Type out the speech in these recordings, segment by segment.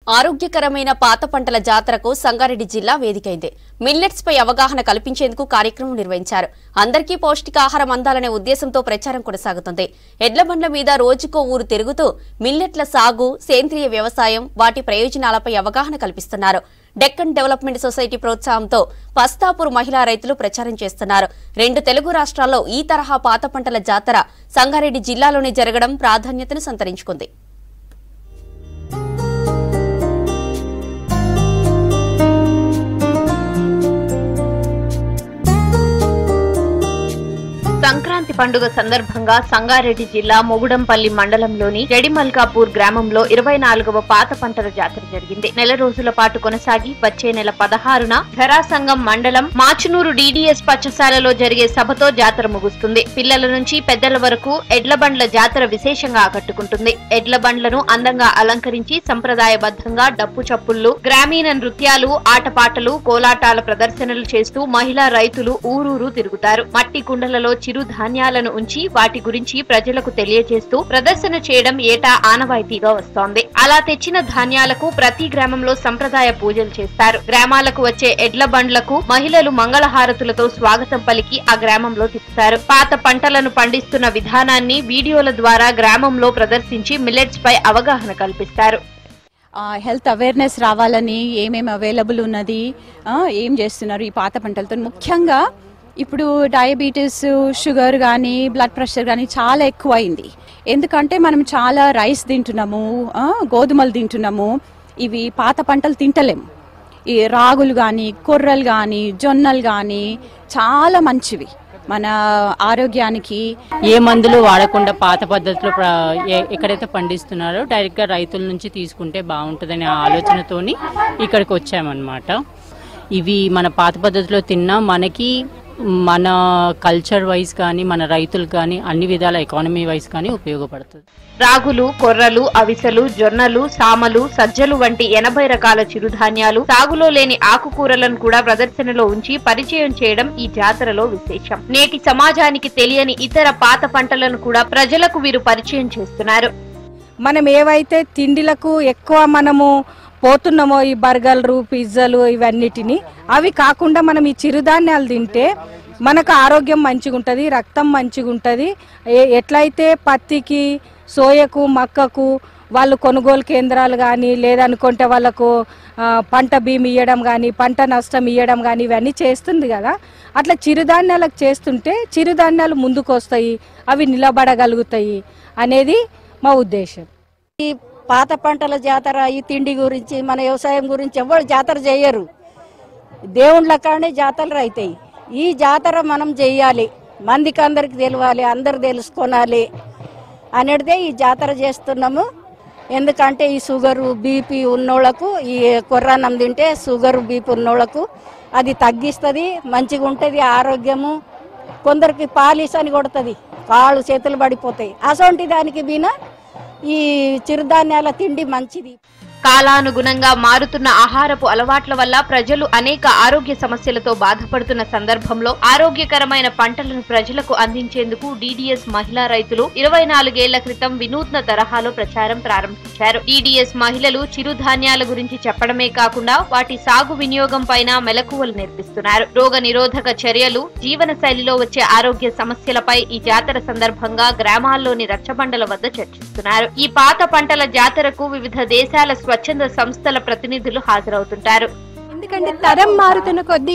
ఆరోగ్యకరమైన పాత పంటల జాతరకు సంగారెడ్డి జిల్లా వేదికైంది మిల్లెట్స్ పై అవగాహన కల్పించేందుకు కార్యక్రమం నిర్వహించారు అందరికీ పౌష్టికాహారం అందాలనే ఉద్దేశంతో ప్రచారం కొనసాగుతుంది ఎడ్ల బండ్ల మీద రోజుకో ఊరు తిరుగుతూ మిల్లెట్ల సాగు సేంద్రియ వ్యవసాయం వాటి ప్రయోజనాలపై అవగాహన కల్పిస్తున్నారు డెక్కన్ డెవలప్మెంట్ సొసైటీ ప్రోత్సాహంతో పస్తాపూర్ మహిళా రైతులు ప్రచారం చేస్తున్నారు రెండు తెలుగు రాష్ట్రాల్లో ఈ తరహా పాత పంటల జాతర సంగారెడ్డి జిల్లాలోనే జరగడం ప్రాధాన్యతను సంతరించుకుంది సంక్రాంతి పండుగ సందర్భంగా సంగారెడ్డి జిల్లా మొగుడంపల్లి మండలంలోని జడిమల్కాపూర్ గ్రామంలో ఇరవై నాలుగవ పాత పంటల జాతర జరిగింది నెల రోజుల పాటు కొనసాగి వచ్చే నెల పదహారున ధరాసంగం మండలం మాచునూరు డిడిఎస్ పచ్చశాలలో జరిగే సభతో జాతర ముగుస్తుంది పిల్లల నుంచి పెద్దల వరకు ఎడ్ల బండ్ల జాతర విశేషంగా ఆకట్టుకుంటుంది ఎడ్ల బండ్లను అందంగా అలంకరించి సంప్రదాయబద్ధంగా డప్పు చప్పుళ్లు గ్రామీణ నృత్యాలు ఆటపాటలు కోలాటాల ప్రదర్శనలు చేస్తూ మహిళా రైతులు ఊరూరు తిరుగుతారు మట్టి కుండలలో చిరు ధాన్యాలను ఉంచి వాటి గురించి ప్రజలకు తెలియజేస్తూ ప్రదర్శన చేయడం ఏటా ఆనవాయితీగా వస్తోంది అలా తెచ్చిన ధాన్యాలకు ప్రతి గ్రామంలో సంప్రదాయ పూజలు చేస్తారు గ్రామాలకు వచ్చే ఎడ్ల బండ్లకు మహిళలు మంగళహారతులతో స్వాగతం పలికి ఆ గ్రామంలో తిప్పుతారు పాత పంటలను పండిస్తున్న విధానాన్ని వీడియోల ద్వారా గ్రామంలో ప్రదర్శించి మిల్లెట్స్ పై అవగాహన కల్పిస్తారు హెల్త్ అవేర్నెస్ రావాలని ఏమేమి అవైలబుల్ ఉన్నది ఆ, ఏం చేస్తున్నారు ఈ పాత పంటలతో ముఖ్యంగా ఇప్పుడు డయాబెటీస్ షుగర్ కానీ బ్లడ్ ప్రెషర్ కానీ చాలా ఎక్కువ అయింది ఎందుకంటే మనం చాలా రైస్ తింటున్నాము ఆ, గోధుమలు తింటున్నాము ఇవి పాత పంటలు తింటలేము ఈ రాగులు కానీ కొర్రలు కానీ జొన్నలు కానీ చాలా మంచివి మన ఆరోగ్యానికి ఏ మందులు వాడకుండా పాత పద్ధతిలో ప్ర- ఏ- ఎక్కడైతే పండిస్తున్నారో డైరెక్ట్గా రైతుల నుంచి తీసుకుంటే బాగుంటుందనే ఆలోచనతోని ఇక్కడికి వచ్చామన్నమాట ఇవి మన పాత పద్ధతిలో తిన్నా మనకి మన కల్చర్ వైజ్ కానీ మన రైతులు కానీ అన్ని విధాల ఎకానమీ వైజ్ కానీ ఉపయోగపడుతుంది రాగులు కొర్రలు అవిసెలు జొన్నలు సామలు సజ్జలు వంటి ఎనభై రకాల చిరుధాన్యాలు సాగులో లేని ఆకుకూరలను కూడా ప్రదర్శనలో ఉంచి పరిచయం చేయడం ఈ జాతరలో విశేషం నేటి సమాజానికి తెలియని ఇతర పాత పంటలను కూడా ప్రజలకు వీరు పరిచయం చేస్తున్నారు మనం ఏవైతే తిండిలకు ఎక్కువ మనము పోతున్నామో ఈ బర్గర్లు పిజ్జాలు ఇవన్నిటిని అవి కాకుండా మనం ఈ చిరుధాన్యాలు తింటే మనకు ఆరోగ్యం మంచిగా ఉంటుంది రక్తం మంచిగా ఉంటుంది ఏ- ఎట్లయితే పత్తికి సోయకు మక్కకు వాళ్ళు కొనుగోలు కేంద్రాలు కానీ లేదనుకుంటే వాళ్ళకు ఆ, పంట భీమి ఇవ్వడం కానీ పంట నష్టం ఇవ్వడం కానీ ఇవన్నీ చేస్తుంది కదా అట్లా చిరుధాన్యాలకు చేస్తుంటే చిరుధాన్యాలు ముందుకు వస్తాయి అవి నిలబడగలుగుతాయి అనేది మా ఉద్దేశం ఈ పాత పంటల జాతర ఈ తిండి గురించి మన వ్యవసాయం గురించి ఎవరు జాతర చేయరు దేవుళ్ళ కాడే జాతరలు అవుతాయి ఈ జాతర మనం చెయ్యాలి మందికి అందరికి తెలియాలి అందరు తెలుసుకోనాలి అనేటిదే ఈ జాతర చేస్తున్నాము ఎందుకంటే ఈ షుగరు బీపీ ఉన్నోళ్లకు ఈ కొర్రాన్నం తింటే షుగరు బీపీ ఉన్నోళ్లకు అది తగ్గిస్తుంది మంచిగా ఉంటుంది ఆరోగ్యము కొందరికి పాలిస్ అని కొడుతుంది కాళ్ళు చేతులు పడిపోతాయి అసొంటి దానికి బీన ఈ చిరుధాన్యాల తిండి మంచిది కాలానుగుణంగా మారుతున్న ఆహారపు అలవాట్ల వల్ల ప్రజలు అనేక ఆరోగ్య సమస్యలతో బాధపడుతున్న సందర్భంలో ఆరోగ్యకరమైన పంటలను ప్రజలకు అందించేందుకు డిడిఎస్ మహిళా రైతులు ఇరవై నాలుగేళ్ల క్రితం వినూత్న తరహాలో ప్రచారం ప్రారంభించారు డిడిఎస్ మహిళలు చిరుధాన్యాల గురించి చెప్పడమే కాకుండా వాటి సాగు వినియోగం పైన మెలకువలు నేర్పిస్తున్నారు రోగ నిరోధక చర్యలు జీవన శైలిలో వచ్చే ఆరోగ్య సమస్యలపై ఈ జాతర సందర్భంగా గ్రామాల్లోని రచ్చబండల వద్ద చర్చిస్తున్నారు ఈ పాత పంటల జాతరకు వివిధ దేశాల స్వచ్ఛంద సంస్థల ప్రతినిధులు హాజరవుతుంటారు ఎందుకంటే తరం మారుతున్న కొద్దీ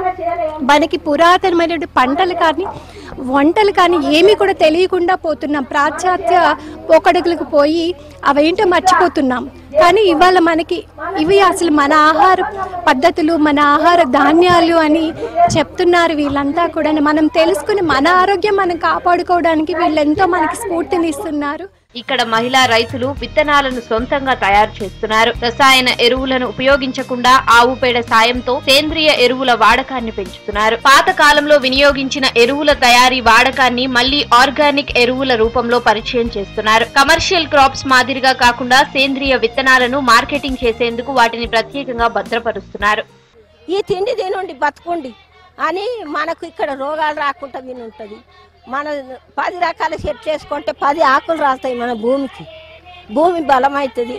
మనకి పురాతనమైన పంటలు కానీ వంటలు కానీ ఏమీ కూడా తెలియకుండా పోతున్నాం పాశ్చాత్య పోకడలకు పోయి అవేంటో మర్చిపోతున్నాం కానీ ఇవాళ మనకి ఇవి అసలు మన ఆహార పద్ధతులు మన ఆహార ధాన్యాలు అని చెప్తున్నారు వీళ్ళంతా కూడా మనం తెలుసుకుని మన ఆరోగ్యం మనం కాపాడుకోవడానికి వీళ్ళెంతో మనకి స్ఫూర్తిని ఇస్తున్నారు ఇక్కడ మహిళా రైతులు విత్తనాలను సొంతంగా తయారు చేస్తున్నారు రసాయన ఎరువులను ఉపయోగించకుండా ఆవు పేడ సాయంతో సేంద్రియ ఎరువుల వాడకాన్ని పెంచుతున్నారు పాత కాలంలో వినియోగించిన ఎరువుల తయారీ వాడకాన్ని మళ్లీ ఆర్గానిక్ ఎరువుల రూపంలో పరిచయం చేస్తున్నారు కమర్షియల్ క్రాప్స్ మాదిరిగా కాకుండా సేంద్రియ విత్తనాలను మార్కెటింగ్ చేసేందుకు వాటిని ప్రత్యేకంగా భద్రపరుస్తున్నారు ఈ తిండి తినండి బతుకుండి అని మనకు ఇక్కడ రోగాలు రాకుండా తిని ఉంటుంది మన పది రకాల చెట్లు వేసుకుంటే పది ఆకులు రాస్తాయి మన భూమికి భూమి బలమవుతుంది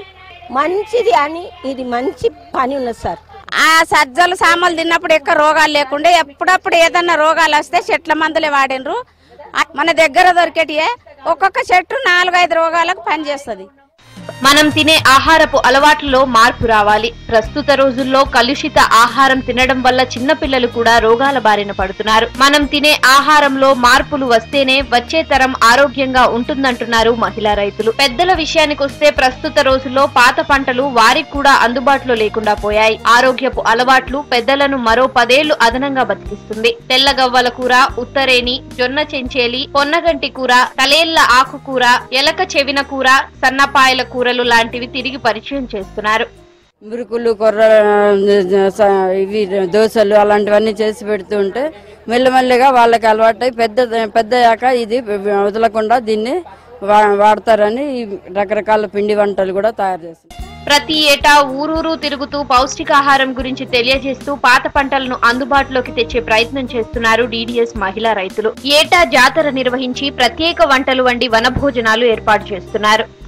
మంచిది అని ఇది మంచి పని ఉన్నది సార్ ఆ సజ్జలు సామాన్లు తిన్నప్పుడు ఎక్క రోగాలు లేకుండా ఎప్పుడప్పుడు ఏదన్నా రోగాలు వస్తే చెట్ల మందులే వాడినరు ఆ- మన దగ్గర దొరికేటియే ఒక్కొక్క చెట్టు నాలుగైదు రోగాలకు పనిచేస్తుంది మనం తినే ఆహారపు అలవాట్లలో మార్పు రావాలి ప్రస్తుత రోజుల్లో కలుషిత ఆహారం తినడం వల్ల చిన్నపిల్లలు కూడా రోగాల బారిన పడుతున్నారు మనం తినే ఆహారంలో మార్పులు వస్తేనే వచ్చే తరం ఆరోగ్యంగా ఉంటుందంటున్నారు మహిళా రైతులు పెద్దల విషయానికొస్తే ప్రస్తుత రోజుల్లో పాత పంటలు వారికి కూడా అందుబాటులో లేకుండా పోయాయి ఆరోగ్యపు అలవాట్లు పెద్దలను మరో పదేళ్లు అదనంగా బతికిస్తుంది తెల్లగవ్వల కూర ఉత్తరేని జొన్న చెంచేలి పొన్నగంటి కూర తలేళ్ల ఆకుకూర ఎలక చెవిన కూర సన్నపాయల కూరలు లాంటివి తిరిగి పరిచయం చేస్తున్నారు మురుకులు కొర్ర స- ఇవి దోశలు అలాంటివన్నీ చేసి పెడుతూ ఉంటే మెల్లమెల్లగా వాళ్ళకి అలవాటై పెద్ద పెద్దయ్యాక ఇది వదలకుండా దీన్ని వా- వాడతారని ఈ రకరకాల పిండి వంటలు కూడా తయారు చేస్తారు ప్రతి ఏటా ఊరూరు తిరుగుతూ పౌష్టికాహారం గురించి తెలియజేస్తూ పాత పంటలను అందుబాటులోకి తెచ్చే ప్రయత్నం చేస్తున్నారు డీడీఎస్ మహిళా రైతులు ఏటా జాతర నిర్వహించి ప్రత్యేక వంటలు వండి వనభోజనాలు ఏర్పాటు చేస్తున్నారు